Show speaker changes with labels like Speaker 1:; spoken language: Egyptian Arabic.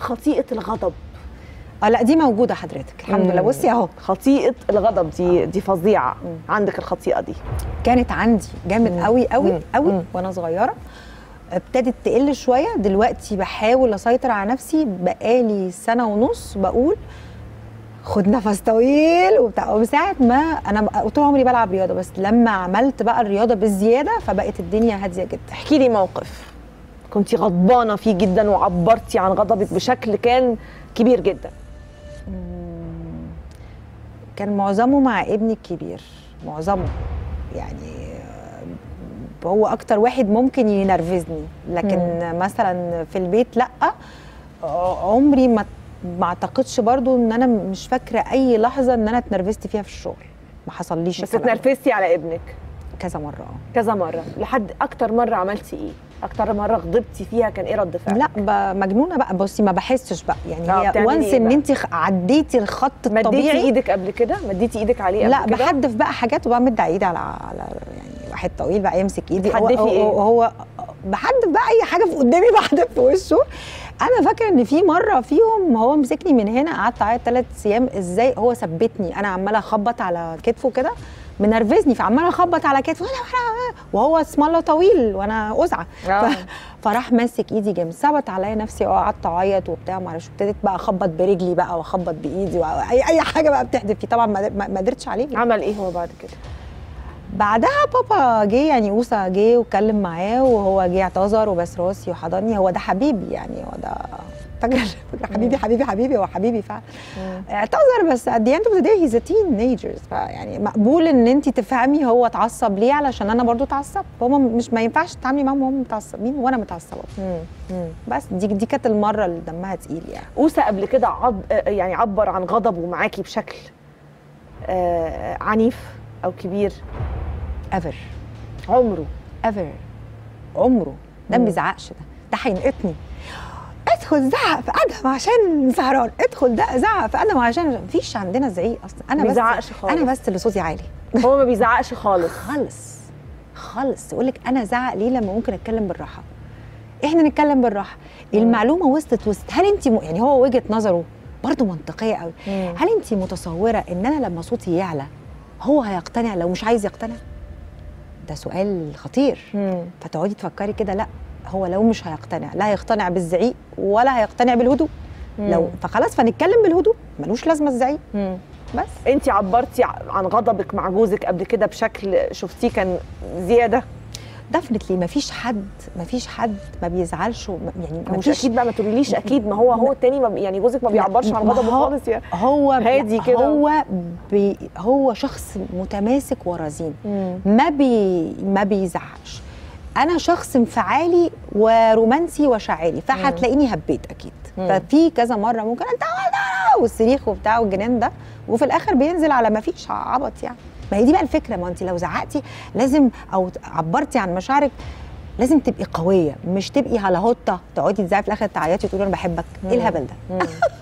Speaker 1: خطيئه الغضب
Speaker 2: اه لا دي موجوده حضرتك الحمد لله
Speaker 1: مم.
Speaker 2: بصي اهو
Speaker 1: خطيئه الغضب دي دي فظيعه عندك الخطيئه دي
Speaker 2: كانت عندي جامد
Speaker 1: مم.
Speaker 2: قوي قوي
Speaker 1: مم.
Speaker 2: قوي
Speaker 1: مم.
Speaker 2: وانا صغيره ابتدت تقل شويه دلوقتي بحاول اسيطر على نفسي بقالي سنه ونص بقول خد نفس طويل وبتاع ومن ساعه ما انا بقى- طول عمري بلعب رياضه بس لما عملت بقى الرياضه بالزياده فبقت الدنيا هاديه جدا
Speaker 1: احكي لي موقف كنت غضبانه فيه جدا وعبرتي عن غضبك بشكل كان كبير جدا
Speaker 2: كان معظمه مع ابني الكبير معظمه يعني آه، هو اكتر واحد ممكن ينرفزني لكن مثلا في البيت لا آه، عمري ما ما اعتقدش برضو ان انا مش فاكره اي لحظه ان انا اتنرفزت فيها في الشغل ما حصليش
Speaker 1: بس
Speaker 2: الكلام ده.
Speaker 1: اتنرفزتي على ابنك
Speaker 2: كذا مره اه
Speaker 1: كذا مره لحد اكتر مره عملتي ايه اكتر مره غضبتي فيها كان ايه رد فعلك
Speaker 2: لا ب- مجنونه بقى بصي ما بحسش بقى يعني
Speaker 1: آه،
Speaker 2: هي
Speaker 1: بتعملي
Speaker 2: وانس
Speaker 1: إيه
Speaker 2: ان
Speaker 1: بقى؟
Speaker 2: انت خ- عديتي الخط
Speaker 1: مديتي
Speaker 2: الطبيعي
Speaker 1: ايدك قبل كده مديتي ايدك عليه
Speaker 2: لا
Speaker 1: قبل كده
Speaker 2: بحدف بقى حاجات وبمد ايدي على على يعني واحد طويل بقى يمسك ايدي هو
Speaker 1: بتحدفي
Speaker 2: هو,
Speaker 1: إيه؟
Speaker 2: هو بحدف بقى اي حاجه في قدامي بحدف في وشه انا فاكره ان في مره فيهم هو مسكني من هنا قعدت اعيط ثلاث ايام ازاي هو ثبتني انا عماله اخبط على كتفه كده منرفزني فعماله اخبط على كتفه وأنا- وأنا- وهو اسم الله طويل وانا قزعه
Speaker 1: آه.
Speaker 2: ف... فراح ماسك ايدي جامد ثبت عليا نفسي وقعدت اعيط وبتاع ما اعرفش ابتديت بقى اخبط برجلي بقى واخبط بايدي واي اي حاجه بقى بتحدف فيه طبعا ما ما- ما قدرتش عليه
Speaker 1: عمل ايه هو بعد كده
Speaker 2: بعدها بابا جه يعني اوسا جه واتكلم معاه وهو جه اعتذر وبس راسي وحضني هو ده حبيبي يعني هو ده فاكره فاكرة حبيبي حبيبي حبيبي هو حبيبي فعلا اعتذر بس at the end of the day he's a teenager فيعني مقبول ان انت تفهمي هو اتعصب ليه علشان انا برضو اتعصبت هما مش ما ينفعش تتعاملي معاهم وهم متعصبين وانا متعصبه بس دي دي كانت المره اللي دمها تقيل يعني
Speaker 1: اوسى قبل كده عض... آه، يعني عبر عن غضبه معاكي بشكل آه عنيف او كبير
Speaker 2: ever
Speaker 1: عمره
Speaker 2: ايفر عمره ده ما
Speaker 1: مم.
Speaker 2: بيزعقش ده ده هينقطني ادخل زعق في ادهم عشان سهران ادخل ده زعق في ادهم عشان مفيش عندنا زعيق اصلا انا
Speaker 1: ما
Speaker 2: بس
Speaker 1: بيزعقش خالص.
Speaker 2: انا بس اللي صوتي عالي
Speaker 1: هو ما بيزعقش خالص
Speaker 2: خالص خالص تقول لك انا زعق ليه لما ممكن اتكلم بالراحه احنا نتكلم بالراحه المعلومه وصلت وصلت هل انت م... يعني هو وجهه نظره برضه منطقيه قوي
Speaker 1: مم.
Speaker 2: هل انت متصوره ان انا لما صوتي يعلى هو هيقتنع لو مش عايز يقتنع ده سؤال خطير
Speaker 1: مم.
Speaker 2: فتقعدي تفكري كده لا هو لو مش هيقتنع لا هيقتنع بالزعيق ولا هيقتنع بالهدوء لو فخلاص فنتكلم بالهدوء ملوش لازمه الزعيق
Speaker 1: مم.
Speaker 2: بس
Speaker 1: انت عبرتي عن غضبك مع جوزك قبل كده بشكل شفتيه كان زياده
Speaker 2: دفنتلي مفيش حد مفيش حد ما بيزعلش وما- يعني
Speaker 1: مش
Speaker 2: مفيش
Speaker 1: اكيد بقى ما تقوليليش اكيد ما هو هو التاني ما بي- يعني جوزك ما بيعبرش عن
Speaker 2: ما
Speaker 1: غضبه
Speaker 2: هو-
Speaker 1: خالص يا
Speaker 2: هو
Speaker 1: هادي كده.
Speaker 2: هو بي هو شخص متماسك ورزين ما بي ما بيزعقش انا شخص انفعالي ورومانسي وشاعري فهتلاقيني هبيت اكيد
Speaker 1: مم.
Speaker 2: ففي كذا مره ممكن انت عملت والصريخ وبتاع والجنان ده وفي الاخر بينزل على ما فيش عبط يعني ما هي دي بقى الفكره ما انت لو زعقتي لازم او عبرتي عن مشاعرك لازم تبقي قويه مش تبقي هلاهوطه تقعدي تزعقي في الاخر تعيطي تقولي انا بحبك ايه الهبل ده
Speaker 1: مم.